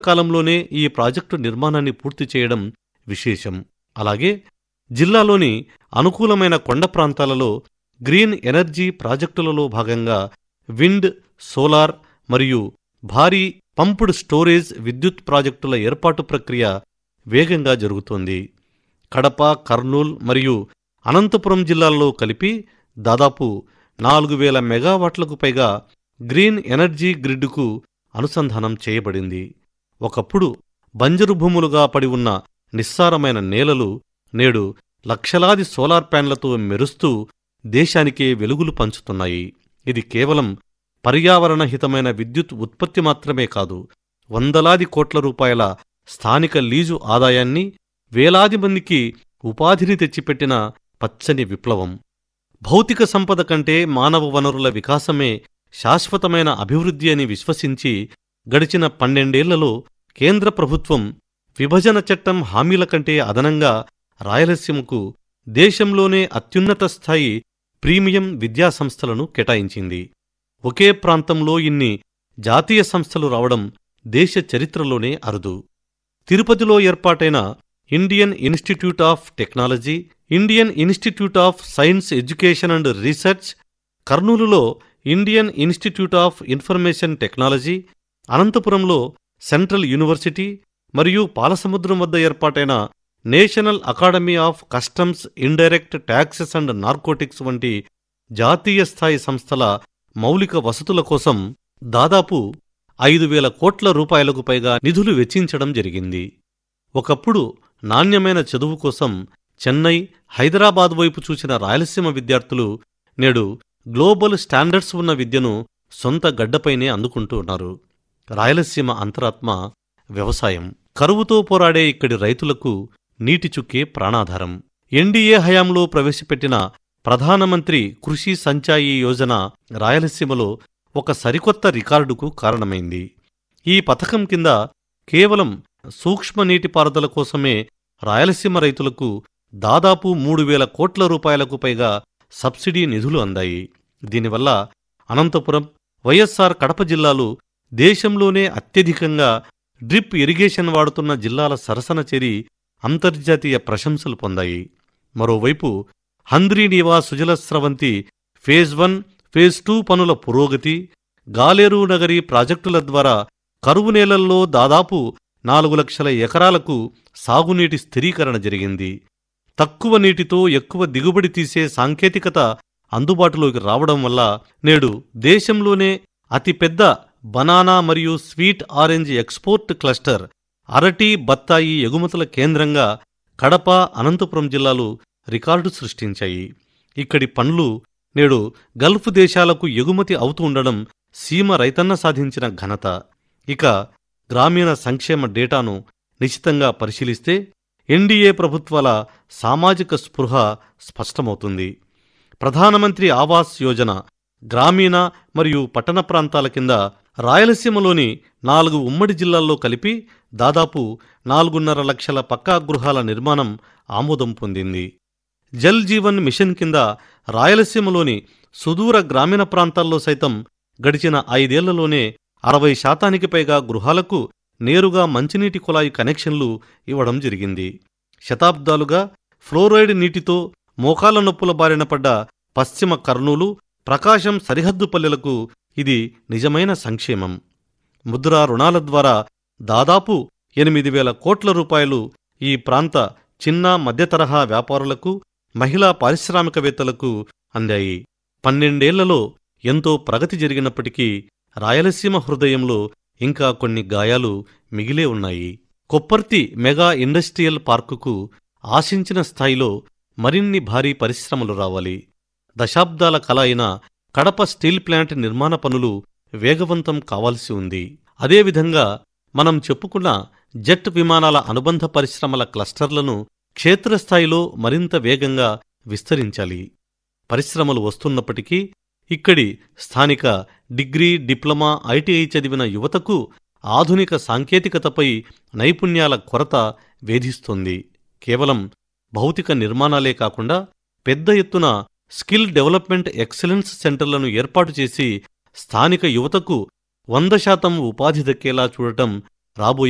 కాలంలోనే ఈ ప్రాజెక్టు నిర్మాణాన్ని పూర్తి చేయడం విశేషం అలాగే జిల్లాలోని అనుకూలమైన కొండ ప్రాంతాలలో గ్రీన్ ఎనర్జీ ప్రాజెక్టులలో భాగంగా విండ్ సోలార్ మరియు భారీ పంప్డ్ స్టోరేజ్ విద్యుత్ ప్రాజెక్టుల ఏర్పాటు ప్రక్రియ వేగంగా జరుగుతోంది కడప కర్నూల్ మరియు అనంతపురం జిల్లాల్లో కలిపి దాదాపు నాలుగు వేల మెగావాట్లకు పైగా గ్రీన్ ఎనర్జీ గ్రిడ్కు అనుసంధానం చేయబడింది ఒకప్పుడు బంజరు భూములుగా పడి ఉన్న నిస్సారమైన నేలలు నేడు లక్షలాది సోలార్ ప్యాన్లతో మెరుస్తూ దేశానికే వెలుగులు పంచుతున్నాయి ఇది కేవలం పర్యావరణ హితమైన విద్యుత్ ఉత్పత్తి మాత్రమే కాదు వందలాది కోట్ల రూపాయల స్థానిక లీజు ఆదాయాన్ని వేలాది మందికి ఉపాధిని తెచ్చిపెట్టిన పచ్చని విప్లవం భౌతిక సంపద కంటే మానవ వనరుల వికాసమే శాశ్వతమైన అభివృద్ధి అని విశ్వసించి గడిచిన పన్నెండేళ్లలో కేంద్ర ప్రభుత్వం విభజన చట్టం హామీల కంటే అదనంగా రాయలసీమకు దేశంలోనే అత్యున్నత స్థాయి ప్రీమియం విద్యాసంస్థలను కేటాయించింది ఒకే ప్రాంతంలో ఇన్ని జాతీయ సంస్థలు రావడం దేశ చరిత్రలోనే అరుదు తిరుపతిలో ఏర్పాటైన Indian institute of technology Indian institute of science education and research కర్నూలులో Indian institute of information technology అనంతపురంలో సెంట్రల్ యూనివర్సిటీ మరియు పాలసముద్రం వద్ద ఏర్పాటైన national academy of customs indirect taxes and narcotics వంటి జాతీయ స్థాయి సంస్థల మౌలిక వసతుల కోసం దాదాపు ఐదు వేల కోట్ల రూపాయలకు పైగా నిధులు వెచ్చించడం జరిగింది ఒకప్పుడు నాణ్యమైన చదువు కోసం చెన్నై హైదరాబాద్ వైపు చూసిన రాయలసీమ విద్యార్థులు నేడు గ్లోబల్ స్టాండర్డ్స్ ఉన్న విద్యను సొంత గడ్డపైనే అందుకుంటున్నారు రాయలసీమ అంతరాత్మ వ్యవసాయం కరువుతో పోరాడే ఇక్కడి రైతులకు నీటి చుక్కే ప్రాణాధారం ఎన్డీఏ హయాంలో ప్రవేశపెట్టిన ప్రధానమంత్రి కృషి సంచాయి యోజన రాయలసీమలో ఒక సరికొత్త రికార్డుకు కారణమైంది ఈ పథకం కింద కేవలం సూక్ష్మ నీటిపారుదల కోసమే రాయలసీమ రైతులకు దాదాపు మూడు వేల కోట్ల రూపాయలకు పైగా సబ్సిడీ నిధులు అందాయి దీనివల్ల అనంతపురం వైఎస్సార్ కడప జిల్లాలు దేశంలోనే అత్యధికంగా డ్రిప్ ఇరిగేషన్ వాడుతున్న జిల్లాల సరసన చేరి అంతర్జాతీయ ప్రశంసలు పొందాయి మరోవైపు Handrineeva Sujala Sravanthi phase one phase two పనుల పురోగతి గాలేరు నగరి ప్రాజెక్టుల ద్వారా కరువు నేలల్లో దాదాపు నాలుగు లక్షల ఎకరాలకు సాగునీటి స్థిరీకరణ జరిగింది తక్కువ నీటితో ఎక్కువ దిగుబడి తీసే సాంకేతికత అందుబాటులోకి రావడం వల్ల నేడు దేశంలోనే అతిపెద్ద బనానా మరియు స్వీట్ ఆరెంజ్ ఎక్స్పోర్ట్ క్లస్టర్ అరటి బత్తాయి ఎగుమతుల కేంద్రంగా కడప అనంతపురం జిల్లాలు రికార్డు సృష్టించాయి ఇక్కడి పండ్లు నేడు గల్ఫ్ దేశాలకు ఎగుమతి అవుతూ ఉండడం సీమ రైతన్న సాధించిన ఘనత ఇక గ్రామీణ సంక్షేమ డేటాను నిశితంగా పరిశీలిస్తే ఎన్డీఏ ప్రభుత్వాల సామాజిక స్పృహ స్పష్టమవుతుంది ప్రధానమంత్రి ఆవాస్ యోజన గ్రామీణ మరియు పట్టణ ప్రాంతాల కింద రాయలసీమలోని నాలుగు ఉమ్మడి జిల్లాల్లో కలిపి దాదాపు నాలుగున్నర లక్షల పక్కా గృహాల నిర్మాణం ఆమోదం పొందింది జల్ జీవన్ మిషన్ కింద రాయలసీమలోని సుదూర గ్రామీణ ప్రాంతాల్లో సైతం గడిచిన ఐదేళ్లలోనే అరవై శాతానికి పైగా గృహాలకు నేరుగా మంచినీటి కుళాయి కనెక్షన్లు ఇవ్వడం జరిగింది శతాబ్దాలుగా ఫ్లోరైడ్ నీటితో మోకాల నొప్పుల బారిన పడ్డ పశ్చిమ కర్నూలు ప్రకాశం సరిహద్దు పల్లెలకు ఇది నిజమైన సంక్షేమం ముద్రా రుణాల ద్వారా దాదాపు ఎనిమిది వేల కోట్ల రూపాయలు ఈ ప్రాంత చిన్న మధ్యతరహా వ్యాపారులకు మహిళా పారిశ్రామికవేత్తలకు అందాయి పన్నెండేళ్లలో ఎంతో ప్రగతి జరిగినప్పటికీ రాయలసీమ హృదయంలో ఇంకా కొన్ని గాయాలు మిగిలే ఉన్నాయి కొప్పర్తి మెగా ఇండస్ట్రియల్ పార్కుకు ఆశించిన స్థాయిలో మరిన్ని భారీ పరిశ్రమలు రావాలి దశాబ్దాల కల అయిన కడప స్టీల్ ప్లాంట్ నిర్మాణ పనులు వేగవంతం కావాల్సి ఉంది అదేవిధంగా మనం చెప్పుకున్న జెట్ విమానాల అనుబంధ పరిశ్రమల క్లస్టర్లను క్షేత్రస్థాయిలో మరింత వేగంగా విస్తరించాలి పరిశ్రమలు వస్తున్నప్పటికీ ఇక్కడి స్థానిక డిగ్రీ డిప్లొమా ఐటీఐ చదివిన యువతకు ఆధునిక సాంకేతికతపై నైపుణ్యాల కొరత వేధిస్తోంది కేవలం భౌతిక నిర్మాణాలే కాకుండా పెద్ద ఎత్తున స్కిల్ డెవలప్మెంట్ ఎక్సలెన్స్ సెంటర్లను ఏర్పాటు చేసి స్థానిక యువతకు వంద శాతం ఉపాధి దక్కేలా చూడటం రాబోయే